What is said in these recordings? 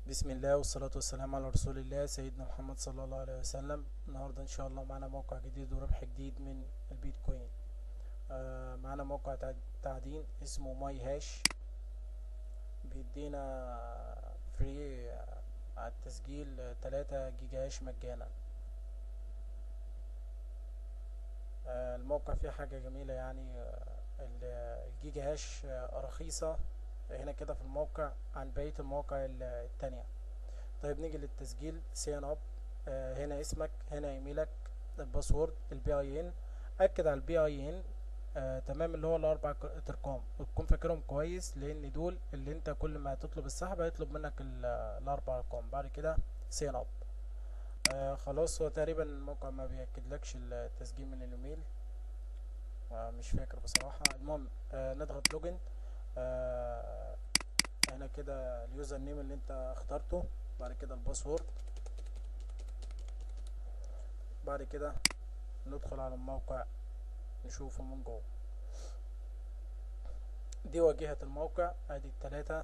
بسم الله والصلاة والسلام على رسول الله سيدنا محمد صلى الله عليه وسلم النهاردة إن شاء الله معنا موقع جديد وربح جديد من البيتكوين آه معنا موقع تع- تعدين اسمه ماي هاش بيدينا فري على التسجيل تلاتة جيجا هاش مجانا آه الموقع فيه حاجة جميلة يعني آه، ال- الجيجا هاش آه، رخيصة هنا كده في الموقع عن بقية المواقع ال- التانية طيب نيجي للتسجيل سين اب آه هنا اسمك هنا ايميلك الباسورد البي اي ان اكد على البي اي ان آه تمام اللي هو الاربع ك- ارقام وتكون فاكرهم كويس لان دول اللي انت كل ما تطلب السحب هيطلب منك ال- الاربع ارقام بعد كده سين اب آه خلاص هو تقريبا الموقع ما بياكدلكش التسجيل من الايميل آه مش فاكر بصراحة المهم آه نضغط لوجن آه هنا كده اليوزر نيم اللي انت اخترته بعد كده الباسورد بعد كده ندخل على الموقع نشوفه من جوه دي واجهة الموقع ادي التلاتة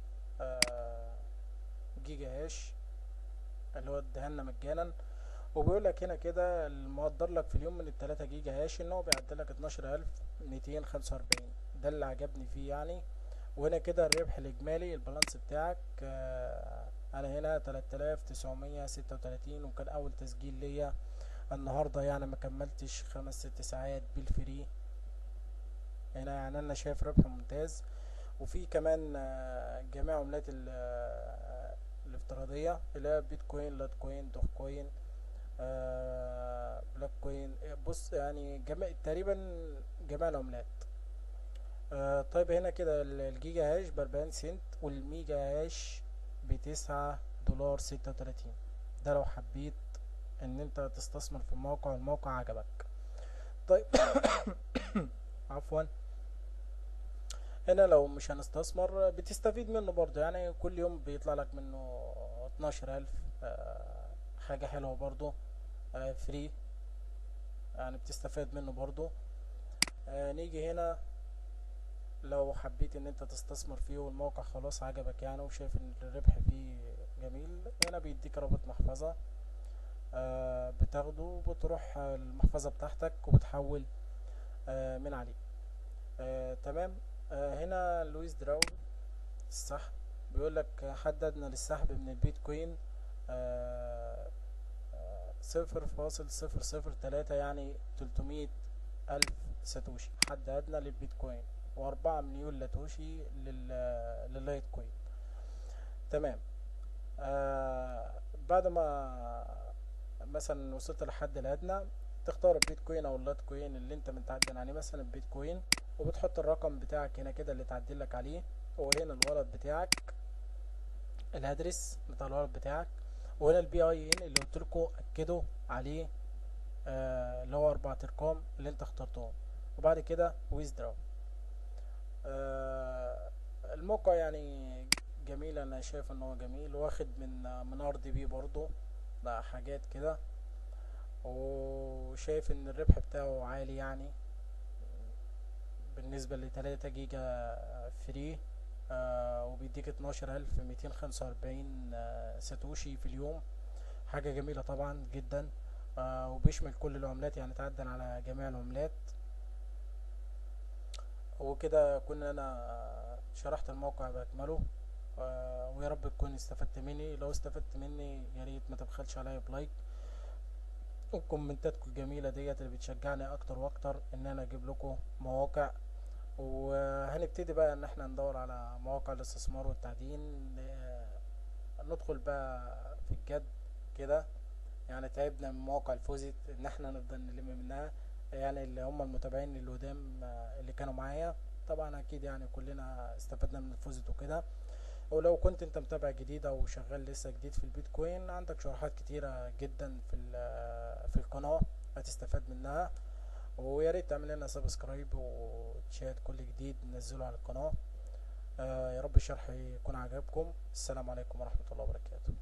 آه جيجا هاش اللي هو ادهالنا مجانا وبيقول لك هنا كده المقدر لك في اليوم من التلاتة جيجا هاش ان هو بيعدل لك اتناشر الف ميتين خمسة واربعين ده اللي عجبني فيه يعني وهنا كده الربح الإجمالي البالانس بتاعك آه، أنا هنا تلات آلاف تسعمية ستة وتلاتين وكان أول تسجيل ليا النهاردة يعني ما كملتش خمس ست ساعات بالفري هنا يعني أنا شايف ربح ممتاز وفي كمان آه، جميع عملات ال- آه، الافتراضية اللي هي بيتكوين لات كوين دوخ كوين آه، بلاك كوين بص يعني جميع تقريبا جميع العملات آه طيب هنا كده ال- الجيجا هاش بأربعين سنت والميجا هاش بتسعة دولار ستة وتلاتين ده لو حبيت ان انت تستثمر في الموقع والموقع عجبك طيب عفوا هنا لو مش هنستثمر بتستفيد منه برضه يعني كل يوم بيطلع لك منه اتناشر ألف آه حاجة حلوة برضه آه فري يعني بتستفاد منه برضه آه نيجي هنا لو حبيت ان انت تستثمر فيه والموقع خلاص عجبك يعني وشايف ان الربح فيه جميل هنا بيديك رابط محفظة آه بتاخده وبتروح آه، المحفظة بتاعتك وبتحول آه من عليه آه تمام آه هنا لويس دراو السحب بيقول لك حددنا للسحب من البيتكوين آه صفر فاصل صفر صفر تلاتة يعني تلتمية ألف ساتوشي حد أدنى للبيتكوين وأربعة مليون لاتوشي لل لللايت كوين تمام آه بعد ما مثلا وصلت للحد الأدنى تختار البيتكوين أو اللايت كوين اللي أنت متعدل عليه مثلا البيتكوين وبتحط الرقم بتاعك هنا كده اللي تعدل لك عليه وهنا الولد بتاعك الادرس بتاع الولد بتاعك وهنا البي اي ان اللي قلت لكم اكدوا عليه آه اللي هو اربع ارقام اللي انت اخترتهم وبعد كده ويزدراو آه الموقع يعني جميل انا شايف ان هو جميل واخد من من ار دي بي برضو ده حاجات كده وشايف ان الربح بتاعه عالي يعني بالنسبة لتلاتة جيجا فري آه وبيديك اتناشر ألف ميتين خمسة وأربعين ساتوشي في اليوم حاجة جميلة طبعا جدا آه وبيشمل كل العملات يعني تعدل على جميع العملات وكده كنا أنا شرحت الموقع بأكمله آه ويا رب تكون استفدت مني لو استفدت مني يا ريت ما تبخلش عليا بلايك وكومنتاتكم الجميلة ديت اللي بتشجعني أكتر وأكتر إن أنا أجيب لكم مواقع وهنبتدي بقى ان احنا ندور على مواقع الاستثمار والتعدين آه، ندخل بقى في الجد كده يعني تعبنا من مواقع الفوزيت ان احنا نفضل نلم منها يعني اللي هم المتابعين اللي قدام آه، اللي كانوا معايا طبعا اكيد يعني كلنا استفدنا من الفوزيت وكده ولو كنت انت متابع جديد او شغال لسه جديد في البيتكوين عندك شروحات كتيرة جدا في ال- في القناة هتستفاد منها ويا ريت تعمل لنا سبسكرايب وتشاهد كل جديد ننزله على القناة آه يا رب الشرح يكون عجبكم السلام عليكم ورحمة الله وبركاته